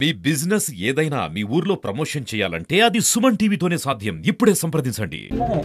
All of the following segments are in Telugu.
మీ బిజినెస్ ఏదైనా మీ ఊర్లో ప్రమోషన్ చేయాలంటే అది సుమన్ టీవీతోనే సాధ్యం ఇప్పుడే సంప్రదించండి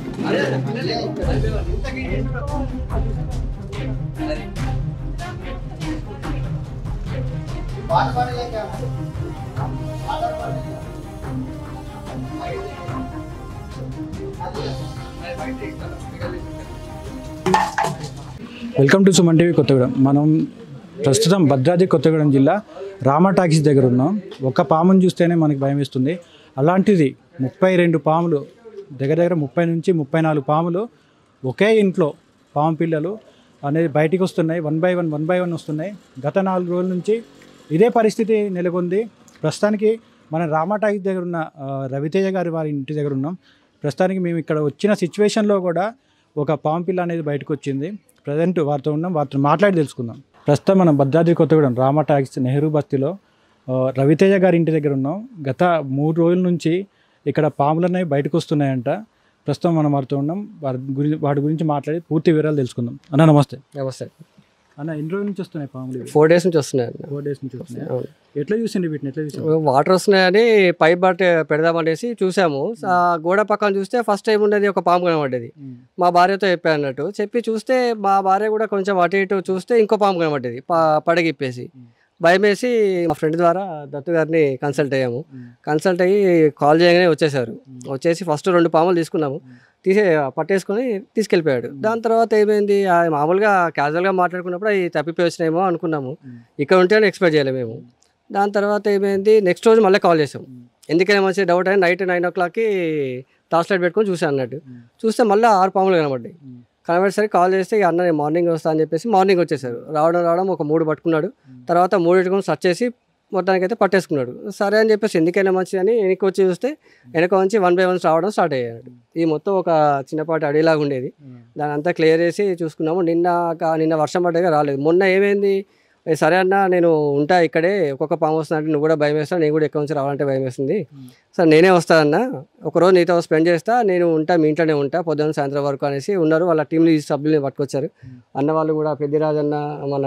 welcome to Suman TV Kothagudem మనం ప్రస్తుతం భద్రాద్రి కొత్తగూడెం జిల్లా రామ టాకీస్ దగ్గర ఉన్నాం ఒక పాముని చూస్తేనే మనకి భయం వేస్తుంది అలాంటిది ముప్పై రెండు పాములు దగ్గర దగ్గర ముప్పై నుంచి ముప్పై నాలుగు పాములు ఒకే ఇంట్లో పాము పిల్లలు అనేది బయటికి వస్తున్నాయి one by one one by one వస్తున్నాయి గత నాలుగు రోజుల నుంచి ఇదే పరిస్థితి నెలకొంది ప్రస్తుతానికి మన రామ టాకీస్ దగ్గర ఉన్న ఆ, రవితేజ గారి వారి ఇంటి దగ్గర ఉన్నాం ప్రస్తుతానికి మేము ఇక్కడ వచ్చిన సిచ్యువేషన్లో కూడా ఒక పాము పిల్ల అనేది బయటకు వచ్చింది ప్రజెంట్ వారితో ఉన్నాం వారితో మాట్లాడి తెలుసుకుందాం ప్రస్తుతం మనం భద్రాద్రి కొత్తగూడెం రామ టాక్స్ నెహ్రూ బస్తీలో ఆ, రవితేజ గారి ఇంటి దగ్గర ఉన్నాం గత మూడు రోజుల నుంచి ఇక్కడ పాములు అనేవి బయటకు వస్తున్నాయంట ప్రస్తుతం మనం వారితో ఉన్నాం వారి గురించి వాటి గురించి మాట్లాడి పూర్తి వివరాలు తెలుసుకుందాం అన్న నమస్తే నమస్తే అన్న ఎన్ని రోజుల నుంచి వస్తున్నాయి పాములు ఇవి? ఫోర్ డేస్ నుంచి వస్తున్నాయి అన్న. ఫోర్ డేస్ నుంచి వస్తున్నాయి అవును. ఎట్లా చూసిండి వీటిని ఎట్లా చూసింది వాటర్ వస్తున్నాయని పైప్ బట్ పెడదామనేసి చూసాము ఆ గోడ పక్కన చూస్తే ఫస్ట్ టైం ఉండేది ఒక పాము కనబడ్డది మా భార్యతో చెప్పాను అన్నట్టు చెప్పి చూస్తే మా భార్య కూడా కొంచెం అటు ఇటు చూస్తే ఇంకో పాము కనబడ్డది ప- పడగిప్పేసి భయం వేసి మా ఫ్రెండ్ ద్వారా దత్తు గారిని కన్సల్ట్ అయ్యాము కన్సల్ట్ అయ్యి కాల్ చేయగానే వచ్చేసారు వచ్చేసి ఫస్ట్ రెండు పాములు తీసుకున్నాము తీసే పట్టేసుకొని తీసుకెళ్ళిపోయాడు దాని తర్వాత ఏమైంది ఆ మామూలుగా క్యాజువల్గా మాట్లాడుకున్నప్పుడు అవి తప్పిపోయి వచ్చినాయేమో అనుకున్నాము ఇక్కడ ఉంటే ఎక్స్పెక్ట్ చేయలేము మేము దాని తర్వాత ఏమైంది నెక్స్ట్ రోజు మళ్ళీ కాల్ చేసాం ఎందుకైనా మంచి డౌట్ అని నైట్ నైన్ ఓ క్లాక్కి టార్చ్ లైట్ పెట్టుకొని చూసాను అన్నట్టు చూస్తే మళ్ళీ ఆరు పాములు కనబడ్డాయి కనబడేసరికి కాల్ చేస్తే ఇక అన్న నేను మార్నింగ్ వస్తా అని చెప్పేసి మార్నింగ్ వచ్చేసారు రావడం రావడం ఒక మూడు పట్టుకున్నాడు తర్వాత మూడింటికి సర్చ్ చేసి మొత్తానికి అయితే పట్టేసుకున్నాడు సరే అని చెప్పేసి ఎందుకైనా మంచిది అని వెనక్కి వచ్చి చూస్తే వెనక నుంచి వన్ బై వన్ రావడం స్టార్ట్ అయ్యాడు ఈ మొత్తం ఒక చిన్నపాటి అడవిలాగా ఉండేది దాని అంతా క్లియర్ చేసి చూసుకున్నాము నిన్న కా- నిన్న వర్షం పడ్డగా రాలేదు మొన్న ఏమైంది ఏ సరే అన్న నేను ఉంటా ఇక్కడే ఒక్కొక్క పాము వస్తున్నట్టు నువ్వు కూడా భయం వేస్తా నేను కూడా ఎక్కడి నుంచి రావాలంటే భయం వేస్తుంది సరే నేనే వస్తానన్న ఒకరోజు నీతో స్పెండ్ చేస్తా నేను ఉంటా మీ ఇంట్లోనే ఉంటా పొద్దున్న సాయంత్రం వరకు అనేసి ఉన్నారు వాళ్ళ టీంలో ఈ సభ్యుల్ని పట్టుకొచ్చారు అన్న వాళ్ళు కూడా పెద్దిరాజు అన్న మన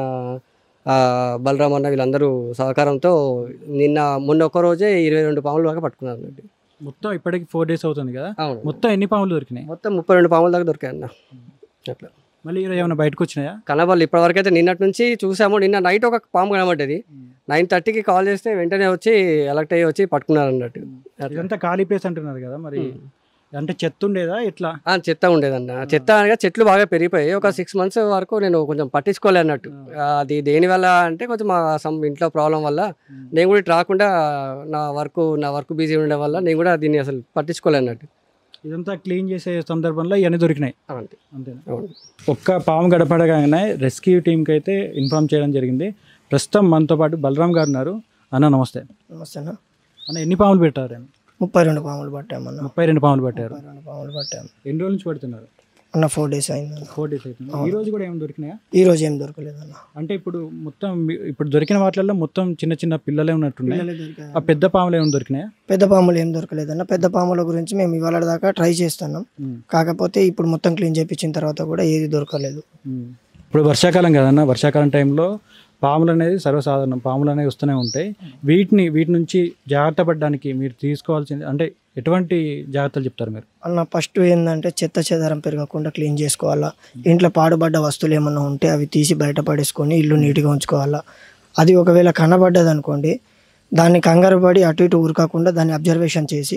ఆ, బలరాం అన్న వీళ్ళందరూ సహకారంతో నిన్న మొన్న ఒక రోజే ఇరవై రెండు పాములు దాకా పట్టుకున్నారు అన్నట్టు మొత్తం ఇప్పటికి ఫోర్ డేస్ అవుతుంది కదా అవును మొత్తం ఎన్ని పాములు దొరికినాయి మొత్తం ముప్పై రెండు పాముల దాకా దొరికాయి అన్న అట్లా మళ్ళీ ఈరోజు ఏమైనా బయటకు వచ్చినాయా కనబడలు ఇప్పటివరకు అయితే నిన్నటి నుంచి చూసాము నిన్న నైట్ ఒక పాము కనబడ్డది నైన్ థర్టీకి కాల్ చేస్తే వెంటనే వచ్చి అలర్ట్ అయ్యి వచ్చి పట్టుకున్నారు అన్నట్టు అట్లా. ఇదంతా ఖాళీ ప్లేస్ అంటున్నారు కదా మరి అంటే చెత్త ఉండేదా ఎట్లా ఆ, చెత్త ఉండేదన్న చెత్త అనగా చెట్లు బాగా పెరిగిపోయాయి ఒక సిక్స్ మంత్స్ వరకు నేను కొంచెం పట్టించుకోలే అన్నట్టు ఆ, అది దేని వల్ల అంటే కొంచెం మా సమ్ ఇంట్లో ప్రాబ్లం వల్ల నేను కూడా ఇటు రాకుండా నా వర్క్ నా వర్క్ బిజీ ఉండే వల్ల నేను కూడా దీన్ని అసలు పట్టించుకోలే అన్నట్టు ఇదంతా క్లీన్ చేసే సందర్భంలో ఇవన్నీ దొరికినాయి అంతే అంతేనా అవును. ఒక్క పాము గడపడగానే రెస్క్యూ టీంకి అయితే ఇన్ఫామ్ చేయడం జరిగింది ప్రస్తుతం మనతో పాటు బలరాం గారు ఉన్నారు అన్న నమస్తే నమస్తేనా అన్న ఎన్ని పాములు పెట్టారు ఆయన ముప్పై రెండు పాములు పట్టామన్న ముప్పై రెండు పాములు పెట్టారు ముప్పై రెండు పాములు పట్టాము ఎన్ని రోజుల నుంచి పడుతున్నారు అన్న ఫోర్ డేస్ అయిందన్న ఫోర్ డేస్ అవుతుంది ఈ రోజు కూడా ఏమైనా దొరికినాయా ఈ రోజు ఏం దొరకలేదన్న అంటే ఇప్పుడు మొత్తం మీ- ఇప్పుడు దొరికిన వాటిల్లో మొత్తం చిన్న చిన్న పిల్లలే ఉన్నట్టున్నాయి పిల్లలే దొరికాయి. ఆ పెద్ద పాములు ఏమైనా దొరికినాయా పెద్ద పాములు ఏం దొరకలేదన్న పెద్ద పాముల గురించి మేము ఇవాళ దాకా ట్రై చేస్తున్నాం ఉమ్. కాకపోతే ఇప్పుడు మొత్తం క్లీన్ చేయించిన తర్వాత కూడా ఏది దొరకలేదు ఉమ్. ఇప్పుడు వర్షాకాలం కదన్న వర్షాకాలం టైంలో పాములు అనేది సర్వసాధారణం పాములు అనేవి వస్తూనే ఉంటాయి వీటిని వీటి నుంచి జాగ్రత్త పడడానికి మీరు తీసుకోవాల్సింది అంటే ఎటువంటి జాగ్రత్తలు చెప్తారు మీరు అన్న ఫస్ట్ ఏంటంటే చెత్త చెదారం పెరగకుండా క్లీన్ చేసుకోవాలా ఇంట్లో పాడుబడ్డ వస్తువులు ఏమన్నా ఉంటే అవి తీసి బయట పడేసుకొని ఇల్లు నీట్గా ఉంచుకోవాలా అది ఒకవేళ కనబడ్డది అనుకోండి దాన్ని కంగారు పడి అటు ఇటు ఉరకకుండా దాన్ని అబ్జర్వేషన్ చేసి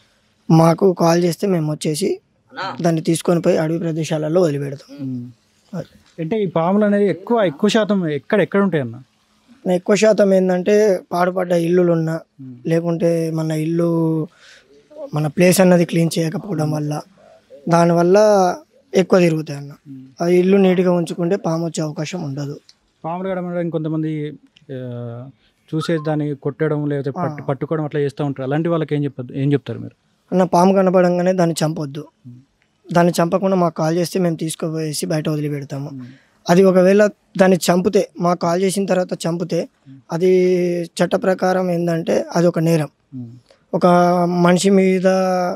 మాకు కాల్ చేస్తే మేము వచ్చేసి దాన్ని తీసుకొని పోయి అడవి ప్రదేశాలలో వదిలిపెడతాం అది. అంటే ఈ పాములు అనేవి ఎక్కువ ఎక్కువ శాతం ఎక్కడ ఎక్కడ ఉంటాయి అన్న ఎక్కువ శాతం ఏంటంటే పాడుపడ్డ ఇల్లులు ఉన్నా లేకుంటే మన ఇల్లు మన ప్లేస్ అన్నది క్లీన్ చేయకపోవడం వల్ల దానివల్ల ఎక్కువ తిరుగుతాయి అన్న ఆ ఇల్లు నీట్గా ఉంచుకుంటే పాము వచ్చే అవకాశం ఉండదు పాములు కడమడం కొంతమంది ఆ, చూసేసి దాన్ని కొట్టడం లేకపోతే పట్టు పట్టుకోవడం అట్లా చేస్తూ ఉంటారు అలాంటి వాళ్ళకి ఏం చెప్పదు ఏం చెప్తారు మీరు అన్న పాము కనపడంగానే దాన్ని చంపొద్దు దాన్ని చంపకుండా మాకు కాల్ చేస్తే మేము తీసుకుపోయేసి బయట వదిలిపెడతాము అది ఒకవేళ దాన్ని చంపితే మాకు కాల్ చేసిన తర్వాత చంపితే అది చట్ట ప్రకారం ఏంటంటే అది ఒక నేరం ఒక మనిషి మీద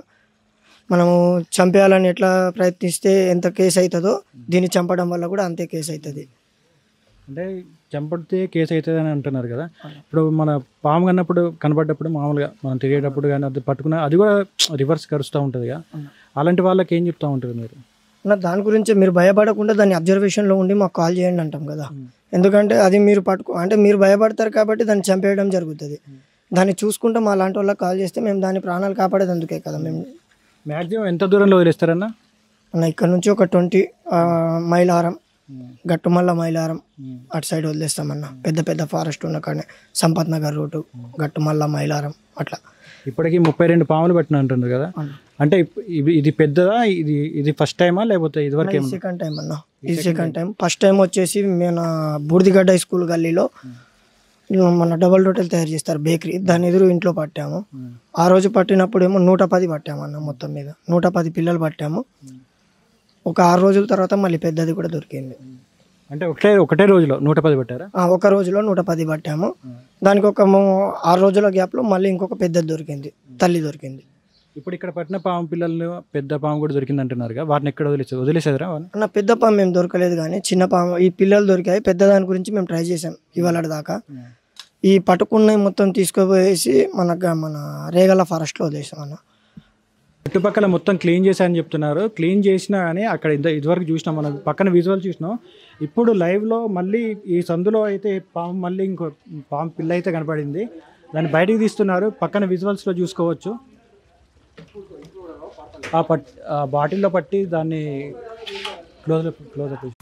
మనము చంపేయాలని ఎట్లా ప్రయత్నిస్తే ఎంత కేసు అవుతుందో దీన్ని చంపడం వల్ల కూడా అంతే కేసు అవుతుంది అంటే చంపడితే కేసు అవుతుంది అని అంటున్నారు కదా ఇప్పుడు మన పాము కన్నప్పుడు కనబడ్డప్పుడు మామూలుగా మనం తిరిగేటప్పుడు కానీ అది పట్టుకున్న అది కూడా రివర్స్ కరుస్తూ ఉంటుంది కదా అలాంటి వాళ్ళకి ఏం చెప్తా ఉంటారు మీరు అన్న దాని గురించి మీరు భయపడకుండా దాన్ని అబ్జర్వేషన్లో ఉండి మాకు కాల్ చేయండి అంటాం కదా ఎందుకంటే అది మీరు పట్టుకో అంటే మీరు భయపడతారు కాబట్టి దాన్ని చంపేయడం జరుగుతుంది దాన్ని చూసుకుంటే మా లాంటి వాళ్ళకి కాల్ చేస్తే మేము దాని ప్రాణాలు కాపాడేది అందుకే కదా మేము మ్యాక్సిమం ఎంత దూరంలో వదిలేస్తారన్నా అన్న ఇక్కడ నుంచి ఒక ట్వంటీ మైలారం గట్టుమల్ల మైలారం అటు సైడ్ వదిలేస్తామన్న పెద్ద పెద్ద ఫారెస్ట్ ఉన్న కాడనే సంపత్ నగర్ రూటు గట్టుమల్ల మైలారం అట్లా ఇప్పటికి ముప్పై రెండు పాములు పట్టిన అంటున్నారు కదా అవును. అంటే ఇప్- ఇది ఇది పెద్దదా ఇది ఇది ఫస్ట్ టైమా లేకపోతే ఇదివరకు ఇది సెకండ్ టైం అన్న ఇది సెకండ్ టైం ఫస్ట్ టైం వచ్చేసి మన బూర్దిగడ్డ స్కూల్ గల్లీలో మన డబల్ రొట్టెలు తయారు చేస్తారు బేకరీ దాని ఎదురు ఇంట్లో పట్టాము ఆ రోజు పట్టినప్పుడు ఏమో నూట పది పట్టాము అన్న మొత్తం మీద నూట పది పిల్లలు పట్టాము ఒక ఆరు రోజుల తర్వాత మళ్ళీ పెద్దది కూడా దొరికింది అంటే ఒకటే ఒకటే రోజులో నూట పది పెట్టారా ఆ, ఒక రోజులో నూట పది పట్టాము దానికి ఒక మూ- ఆరు రోజుల గ్యాప్లో మళ్ళీ ఇంకొక పెద్దది దొరికింది తల్లి దొరికింది ఇప్పుడు ఇక్కడ పట్టిన పాము పిల్లలు పెద్ద పాము కూడా దొరికింది అంటున్నారు కదా వాటిని ఎక్కడ వదిలేసారు వదిలేసారా వాళ్ళని అన్న పెద్ద పాము మేము దొరకలేదు కానీ చిన్న పాము ఈ పిల్లలు దొరికాయి పెద్ద దాని గురించి మేము ట్రై చేసాం ఇవాళ దాకా ఈ పట్టుకున్నవి మొత్తం తీసుకుపోయేసి మనకు మన రేగల ఫారెస్ట్లో వదిలేసాం అన్న చుట్టుపక్కల మొత్తం క్లీన్ చేశారని చెప్తున్నారు క్లీన్ చేసినా కానీ అక్కడ ఇంత ఇదివరకు చూసినాం మనం పక్కన విజువల్ చూసినాం ఇప్పుడు లైవ్లో మళ్ళీ ఈ సందులో అయితే పాము మళ్ళీ ఇంకో పాము పిల్ల అయితే కనపడింది దాన్ని బయటికి తీస్తున్నారు పక్కన విజువల్స్లో చూసుకోవచ్చు ఆ పట్ ఆ బాటిల్లో పట్టి దాన్ని క్లోజ్ క్లోజ్ అప్